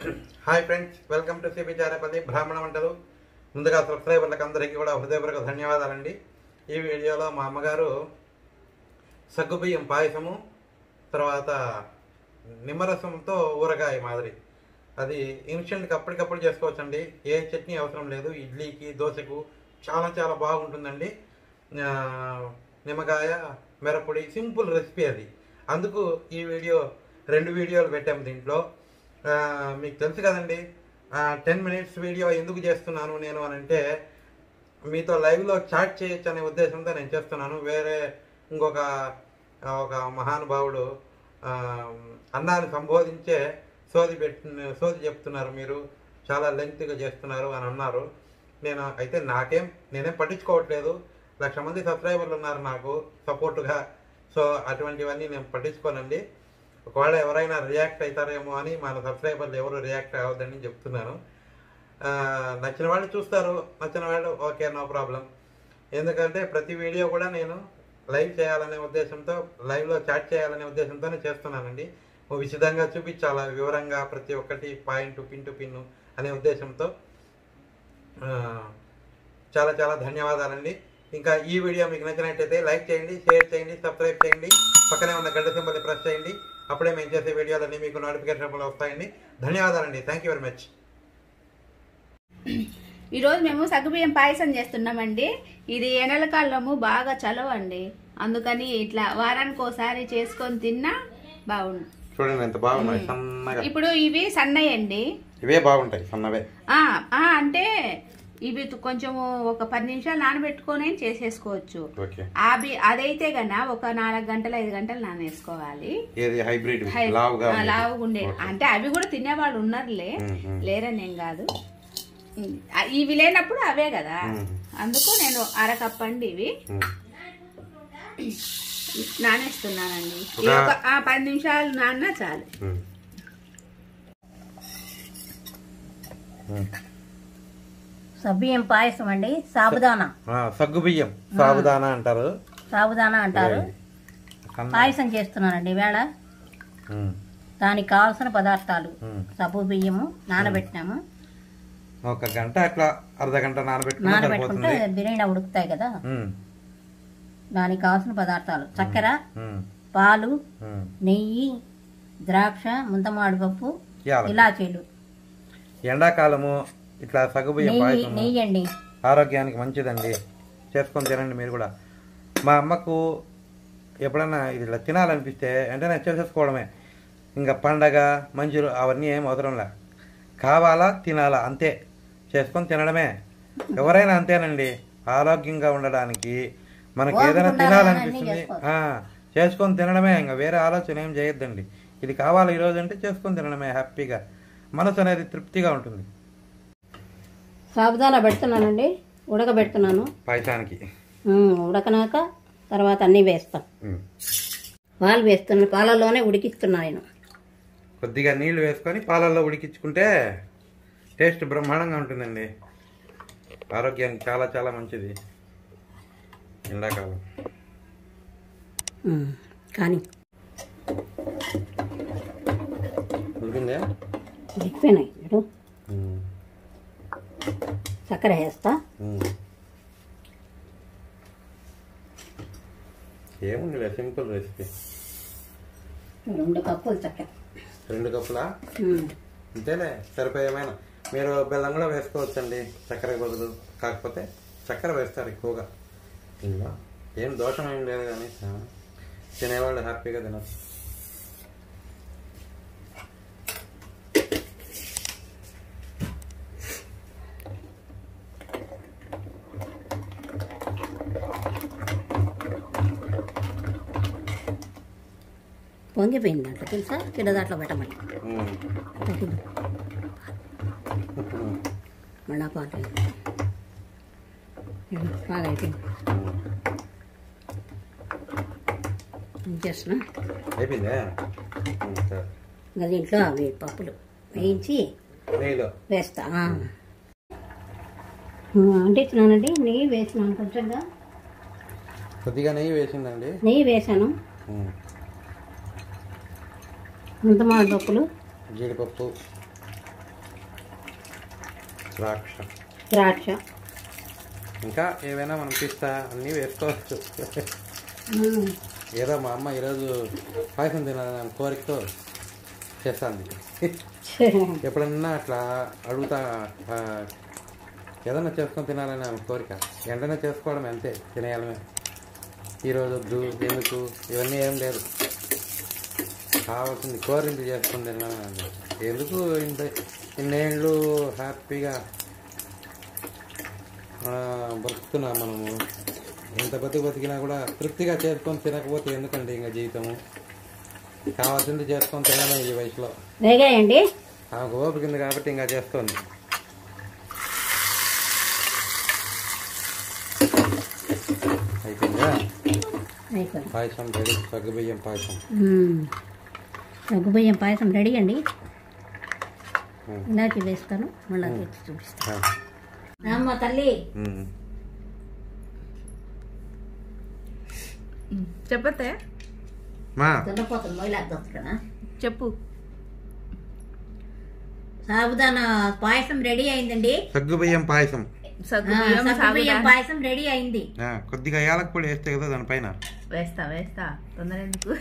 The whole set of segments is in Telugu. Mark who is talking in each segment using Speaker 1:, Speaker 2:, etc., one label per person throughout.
Speaker 1: Hi friends welcome to CP Charepalli బ్రాహ్మణ వంటలు ముందుగా సబ్స్క్రైబర్లకు అందరికీ కూడా హృదయపూర్వక ధన్యవాదాలండి ఈ వీడియోలో మా అమ్మగారు సగ్గుబియ్యం పాయసము తర్వాత నిమ్మరసంతో ఊరగాయ మాదిరి అది ఇన్స్టెంట్కి అప్పటికప్పుడు చేసుకోవచ్చండి ఏ చట్నీ అవసరం లేదు ఇడ్లీకి దోశకు చాలా చాలా బాగుంటుందండి ఆ, నిమ్మకాయ మిరపొడి సింపుల్ రెసిపీ అది అందుకు ఈ వీడియో రెండు వీడియోలు పెట్టాము దీంట్లో ఆ, మీకు తెలుసు కదండి టెన్ మినిట్స్ వీడియో ఎందుకు చేస్తున్నాను నేను అని అంటే మీతో లైవ్లో చాట్ చేయొచ్చు అనే ఉద్దేశంతో నేను చేస్తున్నాను వేరే ఇంకొక ఆ, ఒక మహానుభావుడు ఆ, అన్నాన్ని సంబోధించే సోది పెట్టి సోది చెప్తున్నారు మీరు చాలా లెంగ్త్గా చేస్తున్నారు అని అన్నారు నేను అయితే నాకేం నేనేం పట్టించుకోవట్లేదు లక్ష మంది సబ్స్క్రైబర్లు ఉన్నారు నాకు సపోర్టుగా సో అటువంటివన్నీ నేను పట్టించుకోనండి ఒకవేళ ఎవరైనా రియాక్ట్ అవుతారేమో అని మన సబ్స్క్రైబర్లు ఎవరు రియాక్ట్ అవ్వద్దని చెప్తున్నాను ఆ, నచ్చిన వాళ్ళు చూస్తారు నచ్చిన వాళ్ళు ఓకే నో ప్రాబ్లం ఎందుకంటే ప్రతి వీడియో కూడా నేను లైవ్ చేయాలనే ఉద్దేశంతో లైవ్లో చాట్ చేయాలనే ఉద్దేశంతోనే చేస్తున్నానండి ఓ విశదంగా చూపించాలా వివరంగా ప్రతి ఒక్కటి పాయింట్ పిన్ టు పిన్ అనే ఉద్దేశంతో ఆ, చాలా చాలా ధన్యవాదాలండి ఇంకా ఈ వీడియో మీకు నచ్చినట్టయితే లైక్ చేయండి షేర్ చేయండి సబ్స్క్రైబ్ చేయండి పక్కనే ఉన్న గంట సింబల్ని ప్రెస్ చేయండి అప్పుడే మేము చేసే వీడియోలన్నీ మీకు నోటిఫికేషన్ రూపంలో వస్తాయండి ధన్యవాదాలండి థ్యాంక్ యూ వెరీ మచ్
Speaker 2: ఈరోజు మేము సగ్గుబియ్యం పాయసం చేస్తున్నామండి ఇది ఎండల కాలము బాగా చలవ అండి అందుకని ఇట్లా వారానికి ఒకసారి చేసుకొని తిన్నా బాగుండు
Speaker 1: చూడండి ఎంత బాగున్నాయి సన్నగా
Speaker 2: ఇప్పుడు ఇవి సన్నయండి
Speaker 1: ఇవే బాగుంటాయి సన్నవే
Speaker 2: ఆ, ఆ, అంటే ఇవి తు- కొంచెము ఒక పది నిమిషాలు నానబెట్టుకొని చేసేసుకోవచ్చు
Speaker 1: ఓకే
Speaker 2: అవి అదైతే గన ఒక నాలుగు గంటలు ఐదు గంటలు నానేసుకోవాలి
Speaker 1: ఏది హైబ్రిడ్
Speaker 2: హై-
Speaker 1: లావుగా
Speaker 2: ఆ,
Speaker 1: ఉండేది.
Speaker 2: లావుగా ఉండే
Speaker 1: ఓకే.
Speaker 2: అంటే అవి కూడా తినేవాళ్ళు ఉన్నారులే
Speaker 1: మ్మ్, మ్మ్.
Speaker 2: లేరని ఏం కాదు ఉమ్, ఆ, ఇవి లేనప్పుడు అవే కదా
Speaker 1: మ్మ్.
Speaker 2: అందుకు నేను అరకప్ అండి ఇవి
Speaker 1: ఉమ్.
Speaker 2: నానేస్తున్నానండి
Speaker 1: ఒక-
Speaker 2: ఇవి ఒక ఆ, పది నిమిషాలు నాన్న చాలు
Speaker 1: ఉమ్. ఉమ్.
Speaker 3: సబ్బియ్యం పాయసం అండి సాబుదానా
Speaker 1: ఆ, సగ్గు బియ్యం సాబుదానా అంటారు
Speaker 3: సాబుదానా అంటారు
Speaker 1: సన్న-
Speaker 3: పాయసం చేస్తున్నానండి ఈవేళ
Speaker 1: ఉమ్.
Speaker 3: దానికి కావాల్సిన పదార్థాలు
Speaker 1: ఉమ్.
Speaker 3: సబ్బు బియ్యము నానబెట్టినాము
Speaker 1: ఒక గంట అట్లా అర్ధ గంట నానబెట్టుకుంటే
Speaker 3: నానబెట్టుకుంటే
Speaker 1: సరిపోతుంది
Speaker 3: బిర్యానీ ఉడుకుతాయి కదా
Speaker 1: ఉమ్.
Speaker 3: దానికి కావాల్సిన పదార్థాలు చక్కెర
Speaker 1: ఉమ్.
Speaker 3: పాలు
Speaker 1: ఉమ్.
Speaker 3: నెయ్యి ద్రాక్ష ముంతమాడి పప్పు
Speaker 1: యాలకులు.
Speaker 3: ఇలాచీలు
Speaker 1: ఎండాకాలము ఇట్లా సగ్గు బియ్యం
Speaker 3: నెయ్యి
Speaker 1: పాయసం
Speaker 3: నెయ్యి అండి
Speaker 1: ఆరోగ్యానికి మంచిదండి చేసుకొని తినండి మీరు కూడా మా అమ్మకు ఎప్పుడన్నా ఇది ఇలా తినాలనిపిస్తే వెంటనే చేసేసుకోవడమే ఇంకా పండగ మంజులు అవన్నీ ఏం అవసరంలే కావాలా తినాలా అంతే చేసుకొని తినడమే ఎవరైనా అంతేనండి ఆరోగ్యంగా ఉండడానికి మనకి
Speaker 3: ఓపిక
Speaker 1: ఏదైనా
Speaker 3: ఉండాలి
Speaker 1: తినాలనిపిస్తుంది
Speaker 3: అన్నీ చేసుకోవచ్చు.
Speaker 1: ఆ, చేసుకొని తినడమే ఇంకా వేరే ఆలోచన ఏం చేయొద్దండి ఇది కావాలి ఈరోజు అంటే చేసుకొని తినడమే హ్యాపీగా మనసు అనేది తృప్తిగా ఉంటుంది
Speaker 3: సాబుదానా పెడుతున్నానండి ఉడకబెడుతున్నాను
Speaker 1: పాయసానికి
Speaker 3: ఉమ్, ఉడకనాక తర్వాత అన్నీ వేస్తాం
Speaker 1: ఉమ్.
Speaker 3: పాలు వేస్తున్నాను పాలల్లోనే ఉడికిస్తున్నాను నేను
Speaker 1: కొద్దిగా నీళ్లు వేసుకొని పాలల్లో ఉడికించుకుంటే టేస్ట్ బ్రహ్మాండంగా ఉంటుందండి ఆరోగ్యానికి చాలా చాలా మంచిది ఎండాకాలం
Speaker 3: ఉమ్, కానీ
Speaker 1: ఉడికిందే
Speaker 3: ఉడికిపోయినాయి చూడు
Speaker 1: ఉమ్.
Speaker 3: చక్కెర వేస్తా
Speaker 1: ఉమ్. ఏముందిలే సింపుల్ రెసిపీ
Speaker 3: రెండు కప్పులు చక్కెర
Speaker 1: రెండు కప్పులా
Speaker 3: ఉమ్,
Speaker 1: అంతేలే సరిపోయేమైనా మీరు బెల్లం కూడా వేసుకోవచ్చండి చక్కెర బదులు కాకపోతే చక్కెర వేస్తారు ఎక్కువగా ఇందులో ఏం దోషం ఏం లేదు కానీ ఆ, తినేవాళ్ళు హ్యాపీగా తినచ్చు
Speaker 3: పొంగిపోయింది దాంట్లో తెలుసా కింద దాంట్లో పెట్టమని
Speaker 1: ఉమ్.
Speaker 3: పెట్టింది. మళ్ళా పాలు ఉమ్, బాగా అయిపోయింది ఏం చేస్తున్నా
Speaker 1: అయిపోయిందే ఉమ్, సరే.
Speaker 3: ఇంకా దీంట్లో అవి పప్పులు వేయించి
Speaker 1: నెయ్యిలో
Speaker 3: వేస్తా ఆ. ఆ, అంటించినానండి నెయ్యి వేసినాను కొంచెంగా
Speaker 1: కొద్దిగా నెయ్యి వేసిందండి
Speaker 3: నెయ్యి వేసాను
Speaker 1: ఉమ్.
Speaker 3: ముంతమామిడి పప్పులు
Speaker 1: జీడిపప్పు ద్రాక్ష
Speaker 3: ద్రాక్ష
Speaker 1: ఇంకా ఏవైనా మనం పిస్తా అన్నీ వేసుకోవచ్చు
Speaker 3: ఉమ్.
Speaker 1: ఏదో మా అమ్మ ఈరోజు పాయసం తినాలని కోరికతో చేస్తాను ఎప్పుడన్నా అట్లా అడుగుతా ఆ, ఏదన్నా చేసుకొని తినాలని ఆమె కోరిక వెంటనే చేసుకోవడం అంతే తినేయాలమే ఈరోజు వద్దు ఎందుకు ఇవన్నీ ఏం లేదు కావాల్సింది కోరింది చేసుకొని తినాలని ఎందుకు ఇంత ఇన్నేళ్ళు హ్యాపీగా ఆ, బ్రతుకుతున్నాం మనము ఎంత బతుకు బతికినా కూడా తృప్తిగా చేసుకొని తినకపోతే ఎందుకండి ఇంకా జీవితము కావాల్సింది చేసుకొని తినాలి ఈ వయసులో
Speaker 3: వేగాయండి
Speaker 1: ఆమెకు ఓపిక ఉంది కాబట్టి ఇంకా చేస్తోంది అయిపోయిందా
Speaker 3: అయిపోయింది
Speaker 1: పాయసం రెడీ సగ్గుబియ్యం పాయసం
Speaker 3: ఉమ్. సగ్గుబియ్యం పాయసం రెడీ అండి
Speaker 1: ఉమ్.
Speaker 3: ఇందాక వేస్తాను మళ్ళీ తెచ్చి చూపిస్తాను
Speaker 1: ఆ.
Speaker 3: అమ్మ తల్లి
Speaker 1: ఉమ్.
Speaker 2: చెప్పతే
Speaker 1: మా
Speaker 3: దున్నపోతుంది మొయిలాగా కదా
Speaker 2: చెప్పు
Speaker 3: సాబుదానా పాయసం రెడీ అయిందండి
Speaker 1: సగ్గుబియ్యం పాయసం
Speaker 3: ఆ,
Speaker 2: సగ్గుబియ్యం
Speaker 3: సగ్గుబియ్యం
Speaker 2: సాగుదానా?
Speaker 3: పాయసం రెడీ అయింది
Speaker 1: ఆ, కొద్దిగా యాలకు పొడి వేస్తే కదా దానిపైన
Speaker 2: వేస్తా వేస్తా తొందర ఎందుకు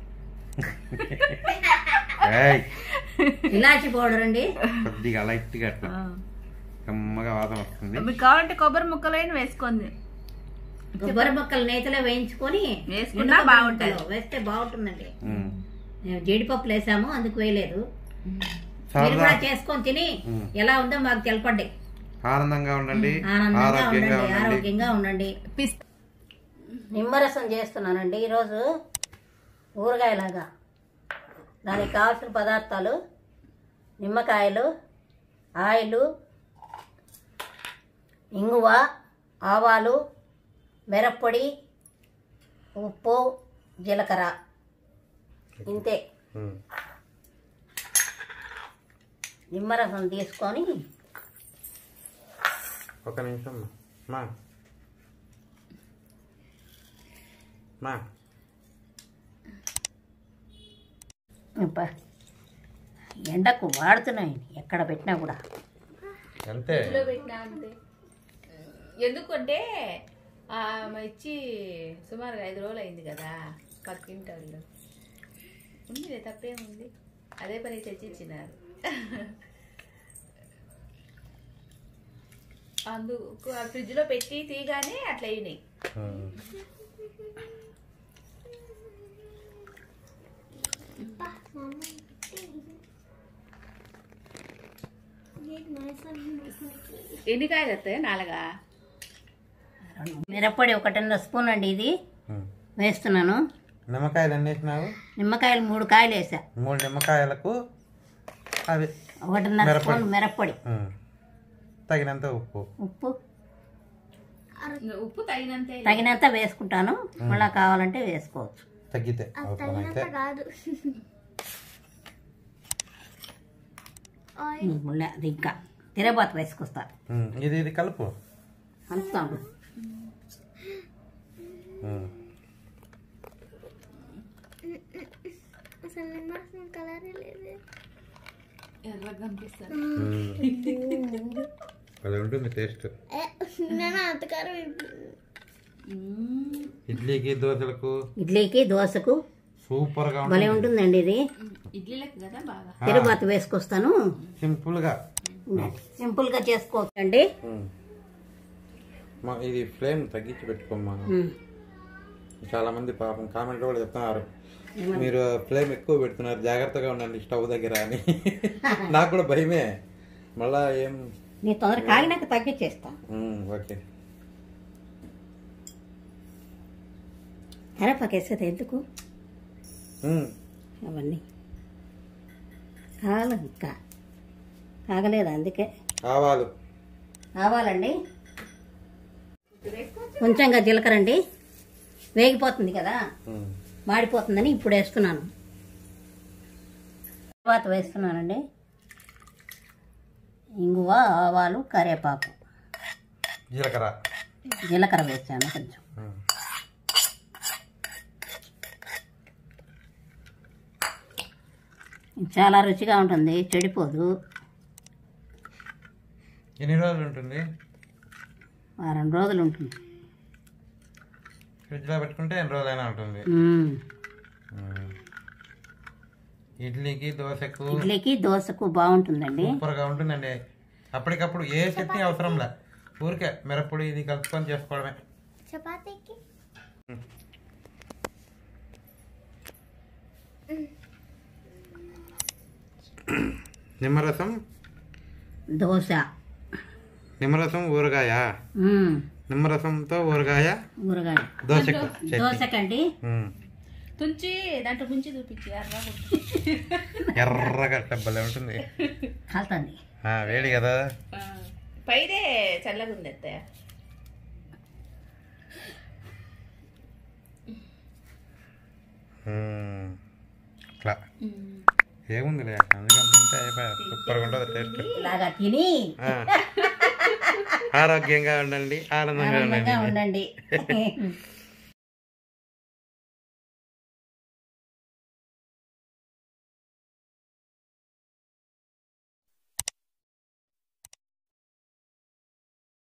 Speaker 1: ఏయ్,
Speaker 3: ఇలాచి పౌడర్ అండి
Speaker 1: కొద్దిగా లైట్గా అట్లా
Speaker 2: ఆ.
Speaker 1: కమ్మగా వాసన వస్తుంది
Speaker 2: మీకు కావాలంటే కొబ్బరి ముక్కలైన వేసుకోండి
Speaker 3: కొబ్బరి ముక్కలు నేతిలో వేయించుకొని
Speaker 2: వేసుకున్నా
Speaker 3: ఎండు కొబ్బరి
Speaker 2: బాగుంటది.
Speaker 3: ముక్కలు వేస్తే బాగుంటుందండి
Speaker 1: ఉమ్.
Speaker 3: మేము జీడిపప్పులు వేసాము అందుకు వేయలేదు మీరు
Speaker 1: సరదా
Speaker 3: కూడా చేసుకొని తిని
Speaker 1: ఉమ్.
Speaker 3: ఎలా ఉందో మాకు తెలపండి
Speaker 1: ఆనందంగా ఉండండి
Speaker 3: ఆనందంగా
Speaker 1: ఆరోగ్యంగా
Speaker 3: ఉండండి
Speaker 1: ఉండండి
Speaker 3: ఆరోగ్యంగా ఉండండి
Speaker 2: పిస్తా
Speaker 3: నిమ్మరసం చేస్తున్నానండి ఈరోజు ఊరగాయలాగా దానికి కావాల్సిన పదార్థాలు నిమ్మకాయలు ఆయిలు ఇంగువ ఆవాలు మిరప్పొడి ఉప్పు జీలకర్ర ఇంతే
Speaker 1: ఉమ్.
Speaker 3: నిమ్మరసం తీసుకొని
Speaker 1: ఒక నిమిషం మా మా
Speaker 3: అబ్బా, ఎండకు వాడుతున్నాయి ఎక్కడ పెట్టినా కూడా
Speaker 1: అంతే
Speaker 2: ఫ్రిడ్జ్లో పెట్టినా అంతే ఎందుకంటే ఆమె ఇచ్చి సుమారుగా ఐదు రోజులు అయింది కదా పక్కింటి వాళ్ళు ఉంది తప్పేముంది అదే పని తెచ్చి ఇచ్చినారు అందుకు ఆ ఫ్రిడ్జ్లో పెట్టి తీగానే అట్లా అయినాయి
Speaker 1: ఉమ్.
Speaker 2: ఎన్ని కాయలు వస్తాయి నాలుగా
Speaker 3: మిరప్పొడి ఒకటిన్నర స్పూన్ అండి ఇది
Speaker 1: ఉమ్.
Speaker 3: వేస్తున్నాను
Speaker 1: నిమ్మకాయలు ఎన్ని వేసినావు
Speaker 3: నిమ్మకాయలు మూడు కాయలు వేసా
Speaker 1: మూడు నిమ్మకాయలకు అవి
Speaker 3: ఒకటిన్నర
Speaker 1: మిరప్పొడి.
Speaker 3: స్పూన్ మిరప్పొడి
Speaker 1: ఉమ్. తగినంత ఉప్పు
Speaker 3: ఉప్పు
Speaker 2: ఉప్పు తగినంతే
Speaker 3: తగినంత వేసుకుంటాను మళ్ళా కావాలంటే వేసుకోవచ్చు
Speaker 1: తగ్గితే అవసరమైతే
Speaker 3: ఉమ్, మళ్ళీ అది ఇంకా తిరగబాత వేసుకొస్తా
Speaker 1: ఉమ్. ఇది ఇది కలుపు
Speaker 3: అంతాను
Speaker 1: ఉమ్.
Speaker 2: ఎర్రగా కనిపిస్తారు
Speaker 1: ఉమ్. అది ఉంటుంది టేస్ట్ ఇడ్లీకి దోశలకు
Speaker 3: ఇడ్లీకి దోశకు
Speaker 1: సూపర్గా
Speaker 3: భలే
Speaker 1: ఉంటుంది
Speaker 3: ఉంటుందండి ఇది
Speaker 2: ఇడ్లీలకు కదా బాగా
Speaker 3: తిరగబాత వేసుకొస్తాను
Speaker 1: సింపుల్గా
Speaker 3: సింపుల్ గా చేసుకోవచ్చు అండి
Speaker 1: ఉమ్. మా ఇది ఫ్లేమ్ తగ్గించి పెట్టుకోమ్మా
Speaker 3: ఉమ్.
Speaker 1: చాలా మంది పాపం కామెంట్ కూడా చెప్తున్నారు మీరు ఫ్లేమ్ ఎక్కువ పెడుతున్నారు జాగ్రత్తగా ఉండండి స్టవ్ దగ్గర అని నాకు కూడా భయమే మళ్ళా ఏం
Speaker 3: నీ తొందర కాగినాక తగ్గించేస్తా
Speaker 1: ఉమ్, ఓకే
Speaker 3: కరేపాకు వేసేది ఎందుకు
Speaker 1: ఉమ్,
Speaker 3: అవన్నీ కావాలి ఇంకా కాగలేదు అందుకే
Speaker 1: ఆవాలు
Speaker 3: కావాలండి కొంచెంగా జీలకర్ర అండి వేగిపోతుంది కదా
Speaker 1: ఉమ్,
Speaker 3: మాడిపోతుందని ఇప్పుడు వేస్తున్నాను తర్వాత వేస్తున్నానండి ఇంగువ ఆవాలు కరివేపాకు
Speaker 1: జీలకర్ర
Speaker 3: జీలకర్ర వేసాను కొంచెం
Speaker 1: ఉమ్,
Speaker 3: చాలా రుచిగా ఉంటుంది చెడిపోదు
Speaker 1: ఎన్ని రోజులు ఉంటుంది
Speaker 3: వారం రోజులు ఉంటుంది
Speaker 1: ఫ్రిడ్జ్లో పెట్టుకుంటే ఎన్ని రోజులైనా ఉంటుంది
Speaker 3: మ్మ్.
Speaker 1: మ్మ్. ఇడ్లీకి దోశకు
Speaker 3: ఇడ్లీకి దోశకు బాగుంటుందండి
Speaker 1: సూపర్గా ఉంటుందండి అప్పటికప్పుడు ఏ చట్నీ అవసరంలే ఊరికే మిరప్పొడి ఇది కలుపుకొని చేసుకోవడమే
Speaker 4: చపాతీకి
Speaker 1: నిమ్మరసం
Speaker 3: దోశ
Speaker 1: నిమ్మరసం ఊరగాయ
Speaker 3: మ్మ్.
Speaker 1: నిమ్మరసంతో ఊరగాయ
Speaker 3: ఊరగాయ
Speaker 1: దోశకు చట్నీ
Speaker 3: దోశకండి
Speaker 1: మ్మ్.
Speaker 2: తుంచి దాంట్లో ముంచి చూపించి అర్రా
Speaker 1: ఎర్రగా డబ్బలే ఉంటుంది
Speaker 3: కాలుతుంది
Speaker 1: ఆ, వేడి కదా
Speaker 2: పైదే చల్లగా ఉంది అత్తయ్య
Speaker 1: మ్మ్. అట్లా ఏముందిలే అందుకని తింటే అయిపోయా సూపర్గా ఉంటుంది టేస్ట్
Speaker 3: ఇలాగా తిని
Speaker 1: ఆ. ఆరోగ్యంగా ఉండండి ఆనందంగా
Speaker 3: ఆనందంగా
Speaker 1: ఉండండి
Speaker 3: ఉండండి